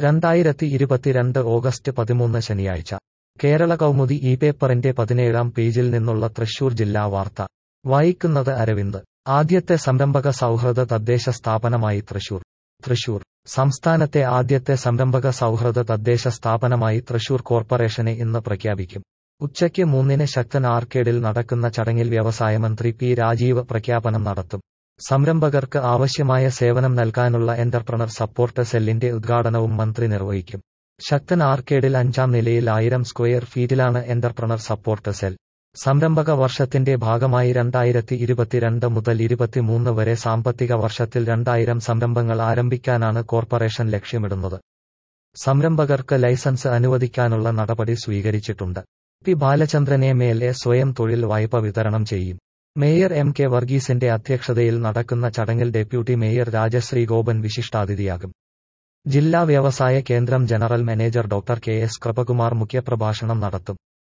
രണ്ടായിരത്തി ഇരുപത്തിരണ്ട് ഓഗസ്റ്റ് പതിമൂന്ന് ശനിയാഴ്ച കേരള കൗമുദി ഈ പേപ്പറിന്റെ പതിനേഴാം പേജിൽ നിന്നുള്ള തൃശൂർ ജില്ലാ വാർത്ത വായിക്കുന്നത് അരവിന്ദ് ആദ്യത്തെ സംരംഭക സൗഹൃദ തദ്ദേശ സ്ഥാപനമായി തൃശൂർ തൃശൂർ സംസ്ഥാനത്തെ ആദ്യത്തെ സംരംഭക സൗഹൃദ തദ്ദേശ സ്ഥാപനമായി തൃശൂർ കോർപ്പറേഷനെ ഇന്ന് പ്രഖ്യാപിക്കും ഉച്ചയ്ക്ക് മൂന്നിന് ശക്തൻ ആർക്കേഡിൽ നടക്കുന്ന ചടങ്ങിൽ വ്യവസായ മന്ത്രി പി രാജീവ് പ്രഖ്യാപനം നടത്തും സംരംഭകർക്ക് ആവശ്യമായ സേവനം നൽകാനുള്ള എന്റർപ്രണർ സപ്പോർട്ട് സെല്ലിന്റെ ഉദ്ഘാടനവും മന്ത്രി നിർവഹിക്കും ശക്തൻ ആർക്കേഡിൽ അഞ്ചാം നിലയിൽ ആയിരം സ്ക്വയർ ഫീറ്റിലാണ് എന്റർപ്രണർ സപ്പോർട്ട് സെൽ സംരംഭക വർഷത്തിന്റെ ഭാഗമായി രണ്ടായിരത്തി ഇരുപത്തിരണ്ട് മുതൽ ഇരുപത്തിമൂന്ന് വരെ സാമ്പത്തിക വർഷത്തിൽ രണ്ടായിരം സംരംഭങ്ങൾ ആരംഭിക്കാനാണ് കോർപ്പറേഷൻ ലക്ഷ്യമിടുന്നത് സംരംഭകർക്ക് ലൈസൻസ് അനുവദിക്കാനുള്ള നടപടി സ്വീകരിച്ചിട്ടുണ്ട് P Balachandran M L A സ്വയം തൊഴിൽ വായ്പ വിതരണം ചെയ്യും മേയർ എം കെ വർഗീസിന്റെ അധ്യക്ഷതയിൽ നടക്കുന്ന ചടങ്ങിൽ ഡെപ്യൂട്ടി മേയർ രാജശ്രീ ഗോപൻ വിശിഷ്ടാതിഥിയാകും ജില്ലാ വ്യവസായ കേന്ദ്രം general manager doctor K S Kripakumar മുഖ്യപ്രഭാഷണം നടത്തും